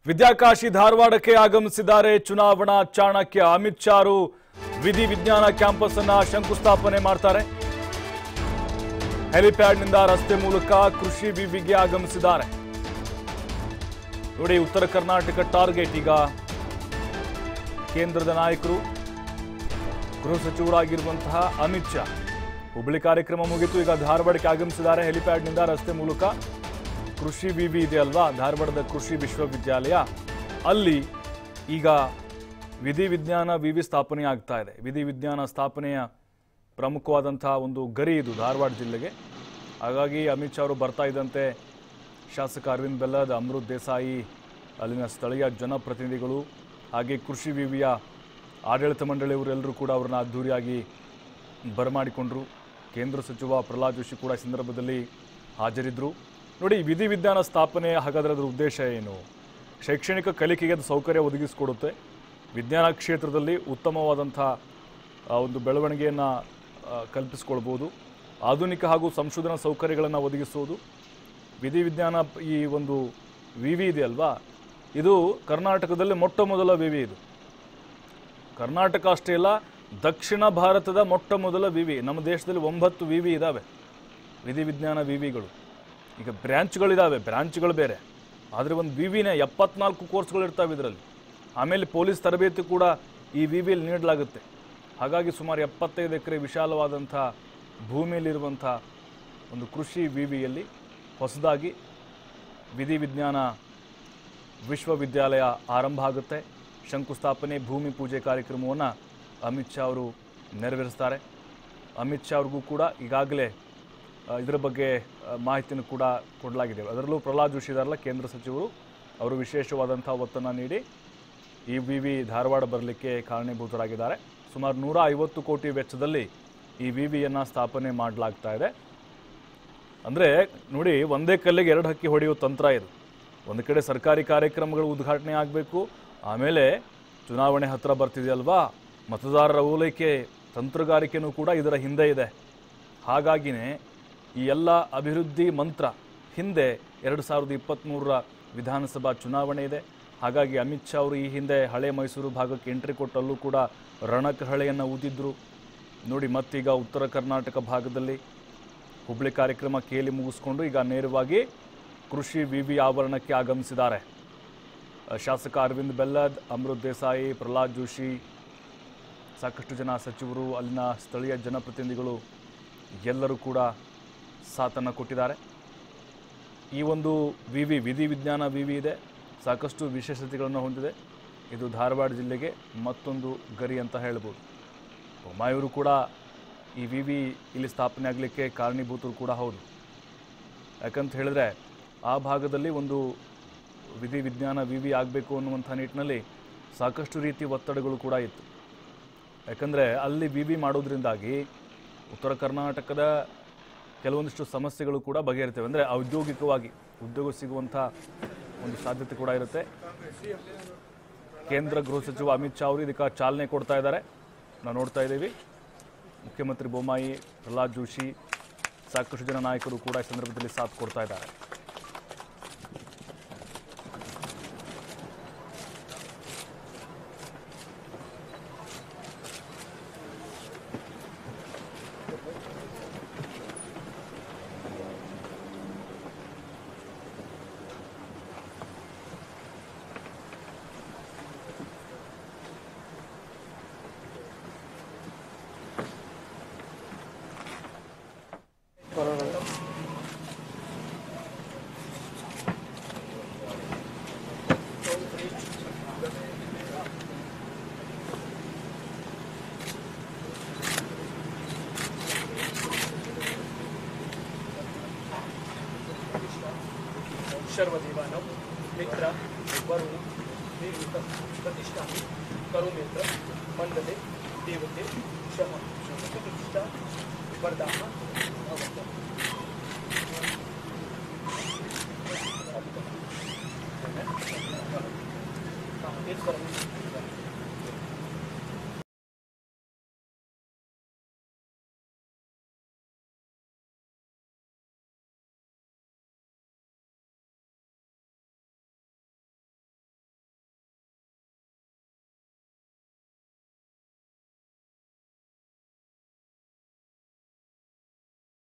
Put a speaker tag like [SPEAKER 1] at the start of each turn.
[SPEAKER 1] ವಿದ್ಯಾಕಾಶಿ ಧಾರವಾಡಕ್ಕೆ ಆಗಮಿಸಿದ್ದಾರೆ ಚುನಾವಣಾ ಚಾಣಕ್ಯ ಅಮಿತ್ ಶಾರು ವಿಧಿ ವಿಜ್ಞಾನ ಕ್ಯಾಂಪಸ್ ಅನ್ನ ಶಂಕುಸ್ಥಾಪನೆ ಮಾಡ್ತಾರೆ ಹೆಲಿಪ್ಯಾಡ್ನಿಂದ ರಸ್ತೆ ಮೂಲಕ ಕೃಷಿ ವಿವಿಗೆ ಆಗಮಿಸಿದ್ದಾರೆ ನೋಡಿ ಉತ್ತರ ಕರ್ನಾಟಕ ಟಾರ್ಗೆಟ್ ಈಗ ಕೇಂದ್ರದ ನಾಯಕರು ಗೃಹ ಸಚಿವರಾಗಿರುವಂತಹ ಅಮಿತ್ ಶಾ ಹುಬ್ಬಳ್ಳಿ ಕಾರ್ಯಕ್ರಮ ಮುಗಿತು ಈಗ ಧಾರವಾಡಕ್ಕೆ ಆಗಮಿಸಿದ್ದಾರೆ ಹೆಲಿಪ್ಯಾಡ್ನಿಂದ ರಸ್ತೆ ಮೂಲಕ ಕೃಷಿ ವಿವಿ ಇದೆ ಅಲ್ವಾ ಧಾರವಾಡದ ಕೃಷಿ ವಿಶ್ವವಿದ್ಯಾಲಯ ಅಲ್ಲಿ ಈಗ ವಿಧಿ ವಿಜ್ಞಾನ ವಿವಿ ಸ್ಥಾಪನೆ ಆಗ್ತಾ ಇದೆ ವಿಧಿ ವಿಜ್ಞಾನ ಸ್ಥಾಪನೆಯ ಪ್ರಮುಖವಾದಂತಹ ಒಂದು ಗರಿ ಇದು ಧಾರವಾಡ ಜಿಲ್ಲೆಗೆ ಹಾಗಾಗಿ ಅಮಿತ್ ಶಾ ಅವರು ಬರ್ತಾ ಇದ್ದಂತೆ ಶಾಸಕ ಅರವಿಂದ್ ಬೆಲ್ಲದ್ ಅಮೃತ್ ದೇಸಾಯಿ ಅಲ್ಲಿನ ಸ್ಥಳೀಯ ಜನಪ್ರತಿನಿಧಿಗಳು ಹಾಗೆ ಕೃಷಿ ವಿವಿಯ ಆಡಳಿತ ಮಂಡಳಿಯವರೆಲ್ಲರೂ ಕೂಡ ಅವ್ರನ್ನ ಅದ್ಧೂರಿಯಾಗಿ ಬರಮಾಡಿಕೊಂಡ್ರು ಕೇಂದ್ರ ಸಚಿವ ಪ್ರಹ್ಲಾದ್ ಜೋಶಿ ಕೂಡ ಈ ಸಂದರ್ಭದಲ್ಲಿ ಹಾಜರಿದ್ದರು ನೋಡಿ ವಿಧಿ ವಿಜ್ಞಾನ ಸ್ಥಾಪನೆ ಹಾಗಾದರೆ ಅದರ ಉದ್ದೇಶ ಏನು ಶೈಕ್ಷಣಿಕ ಕಲಿಕೆಗೆ ಅದು ಸೌಕರ್ಯ ಒದಗಿಸಿಕೊಡುತ್ತೆ ವಿಜ್ಞಾನ ಕ್ಷೇತ್ರದಲ್ಲಿ ಉತ್ತಮವಾದಂಥ ಆ, ಒಂದು ಬೆಳವಣಿಗೆಯನ್ನು ಕಲ್ಪಿಸ್ಕೊಳ್ಬೋದು ಆಧುನಿಕ ಹಾಗೂ ಸಂಶೋಧನಾ ಸೌಕರ್ಯಗಳನ್ನು ಒದಗಿಸುವುದು ವಿಧಿ ವಿಜ್ಞಾನ ಈ ಒಂದು ವಿವಿ ಇದೆ ಅಲ್ವಾ ಇದು ಕರ್ನಾಟಕದಲ್ಲಿ ಮೊಟ್ಟ ಮೊದಲ ವಿವಿ ಇದು ಕರ್ನಾಟಕ ಅಷ್ಟೇ ಅಲ್ಲ ದಕ್ಷಿಣ ಭಾರತದ ಮೊಟ್ಟ ಮೊದಲ ವಿವಿ ನಮ್ಮ ದೇಶದಲ್ಲಿ ಒಂಬತ್ತು ವಿವಿ ಇದ್ದಾವೆ ವಿಧಿ ವಿಜ್ಞಾನ ವಿವಿಗಳು ಈಗ ಬ್ರ್ಯಾಂಚ್ಗಳಿದ್ದಾವೆ ಬ್ರ್ಯಾಂಚ್ಗಳು ಬೇರೆ ಆದರೆ ಒಂದು ವಿವಿನೇ ಎಪ್ಪತ್ನಾಲ್ಕು ಕೋರ್ಸ್ಗಳು ಇರ್ತವೆ ಇದರಲ್ಲಿ ಆಮೇಲೆ ಪೊಲೀಸ್ ತರಬೇತಿ ಕೂಡ ಈ ವಿವಿಯಲ್ಲಿ ನೀಡಲಾಗುತ್ತೆ ಹಾಗಾಗಿ ಸುಮಾರು ಎಪ್ಪತ್ತೈದು ಎಕರೆ ವಿಶಾಲವಾದಂಥ ಭೂಮಿಯಲ್ಲಿರುವಂಥ ಒಂದು ಕೃಷಿ ವಿವಿಯಲ್ಲಿ ಹೊಸದಾಗಿ ವಿಧಿ ವಿಜ್ಞಾನ ವಿಶ್ವವಿದ್ಯಾಲಯ ಆರಂಭ ಆಗುತ್ತೆ ಶಂಕುಸ್ಥಾಪನೆ ಭೂಮಿ ಪೂಜೆ ಕಾರ್ಯಕ್ರಮವನ್ನು ಅಮಿತ್ ಶಾ ಅವರು ನೆರವೇರಿಸ್ತಾರೆ ಅಮಿತ್ ಶಾ ಅವ್ರಿಗೂ ಕೂಡ ಈಗಾಗಲೇ ಆ, ಇದರ ಬಗ್ಗೆ ಆ, ಮಾಹಿತಿಯನ್ನು ಕೂಡ ಕೊಡಲಾಗಿದೆ ಅದರಲ್ಲೂ ಪ್ರಹ್ಲಾದ್ ಜೋಶಿ ಇದಾರಲ್ಲ ಕೇಂದ್ರ ಸಚಿವರು ಅವರು ವಿಶೇಷವಾದಂಥ ಒತ್ತನ್ನು ನೀಡಿ ಈ ವಿ ವಿ ಧಾರವಾಡ ಬರಲಿಕ್ಕೆ ಕಾರಣೀಭೂತರಾಗಿದ್ದಾರೆ ಸುಮಾರು ನೂರ ಐವತ್ತು ಕೋಟಿ ವೆಚ್ಚದಲ್ಲಿ ಈ ವಿ ವಿಯನ್ನು ಸ್ಥಾಪನೆ ಮಾಡಲಾಗ್ತಾ ಇದೆ ಅಂದರೆ ನೋಡಿ ಒಂದೇ ಕಲ್ಲಿಗೆ ಎರಡು ಹಕ್ಕಿ ಹೊಡೆಯುವ ತಂತ್ರ ಇದು ಒಂದು ಕಡೆ ಸರ್ಕಾರಿ ಕಾರ್ಯಕ್ರಮಗಳು ಉದ್ಘಾಟನೆ ಆಗಬೇಕು ಆಮೇಲೆ ಚುನಾವಣೆ ಹತ್ರ ಬರ್ತಿದೆಯಲ್ವಾ ಮತದಾರರ ಓಲೈಕೆ ತಂತ್ರಗಾರಿಕೆನೂ ಕೂಡ ಇದರ ಹಿಂದೆ ಇದೆ ಹಾಗಾಗಿನೇ ಈ ಎಲ್ಲ ಅಭಿವೃದ್ಧಿ ಮಂತ್ರ ಹಿಂದೆ ಎರಡು ಸಾವಿರದ ಇಪ್ಪತ್ತ್ಮೂರರ ವಿಧಾನಸಭಾ ಚುನಾವಣೆ ಇದೆ ಹಾಗಾಗಿ ಅಮಿತ್ ಶಾ ಅವರು ಈ ಹಿಂದೆ ಹಳೆ ಮೈಸೂರು ಭಾಗಕ್ಕೆ ಎಂಟ್ರಿ ಕೊಟ್ಟಲ್ಲೂ ಕೂಡ ರಣಕಹಳೆಯನ್ನು ಊದಿದ್ರು ನೋಡಿ ಮತ್ತೀಗ ಉತ್ತರ ಕರ್ನಾಟಕ ಭಾಗದಲ್ಲಿ ಹುಬ್ಳಿ ಕಾರ್ಯಕ್ರಮ ಕೇಳಿ ಮುಗಿಸ್ಕೊಂಡು ಈಗ ನೇರವಾಗಿ ಕೃಷಿ ವಿವಿ ಆವರಣಕ್ಕೆ ಆಗಮಿಸಿದ್ದಾರೆ ಅ, ಶಾಸಕ ಅರವಿಂದ್ ಬೆಲ್ಲದ್ ಅಮೃತ್ ದೇಸಾಯಿ ಪ್ರಹ್ಲಾದ್ ಜೋಶಿ ಸಾಕಷ್ಟು ಜನ ಸಚಿವರು ಅಲ್ಲಿನ ಸ್ಥಳೀಯ ಜನಪ್ರತಿನಿಧಿಗಳು ಎಲ್ಲರೂ ಕೂಡ ಸಾಥನ್ನು ಕೊಟ್ಟಿದ್ದಾರೆ ಈ ಒಂದು ವಿ ವಿ ವಿಧಿ ವಿಜ್ಞಾನ ವಿ ವಿ ಇದೆ ಸಾಕಷ್ಟು ವಿಶೇಷತೆಗಳನ್ನು ಹೊಂದಿದೆ ಇದು ಧಾರವಾಡ ಜಿಲ್ಲೆಗೆ ಮತ್ತೊಂದು ಗರಿ ಅಂತ ಹೇಳ್ಬೋದು ಬೊಮ್ಮಾಯಿಯವರು ಕೂಡ ಈ ವಿ ವಿ ಇಲ್ಲಿ ಸ್ಥಾಪನೆ ಆಗಲಿಕ್ಕೆ ಕಾರಣೀಭೂತರು ಕೂಡ ಹೌದು ಯಾಕಂತ ಹೇಳಿದ್ರೆ ಆ ಭಾಗದಲ್ಲಿ ಒಂದು ವಿಧಿ ವಿಜ್ಞಾನ ವಿ ವಿ ಆಗಬೇಕು ಅನ್ನುವಂಥ ನಿಟ್ಟಿನಲ್ಲಿ ಸಾಕಷ್ಟು ರೀತಿಯ ಒತ್ತಡಗಳು ಕೂಡ ಇತ್ತು ಯಾಕಂದರೆ ಅಲ್ಲಿ ವಿ ವಿ ಮಾಡೋದ್ರಿಂದಾಗಿ ಉತ್ತರ ಕರ್ನಾಟಕದ ಕೆಲವೊಂದಿಷ್ಟು ಸಮಸ್ಯೆಗಳು ಕೂಡ ಬಗೆಹರಿತವೆ ಅಂದರೆ ಔದ್ಯೋಗಿಕವಾಗಿ ಉದ್ಯೋಗ ಸಿಗುವಂಥ ಒಂದು ಸಾಧ್ಯತೆ ಕೂಡ ಇರುತ್ತೆ ಕೇಂದ್ರ ಗೃಹ ಸಚಿವ ಅಮಿತ್ ಶಾ ಅವರು ಇದಕ್ಕೆ ಚಾಲನೆ ಕೊಡ್ತಾ ಇದ್ದಾರೆ ನಾವು ನೋಡ್ತಾ ಇದ್ದೀವಿ ಮುಖ್ಯಮಂತ್ರಿ ಬೊಮ್ಮಾಯಿ ಪ್ರಹ್ಲಾದ್ ಜೋಶಿ ಸಾಕಷ್ಟು ಜನ ನಾಯಕರು ಕೂಡ ಈ ಸಂದರ್ಭದಲ್ಲಿ ಸಾಥ್ ಕೊಡ್ತಾ ಇದ್ದಾರೆ
[SPEAKER 2] सर्वदेवानं मित्र वरुण निरुत प्रतिष्ठामि करुमित्र मण्डले देवते शम प्रतिष्ठा वरदाः भवतु हाँ, हेच करा.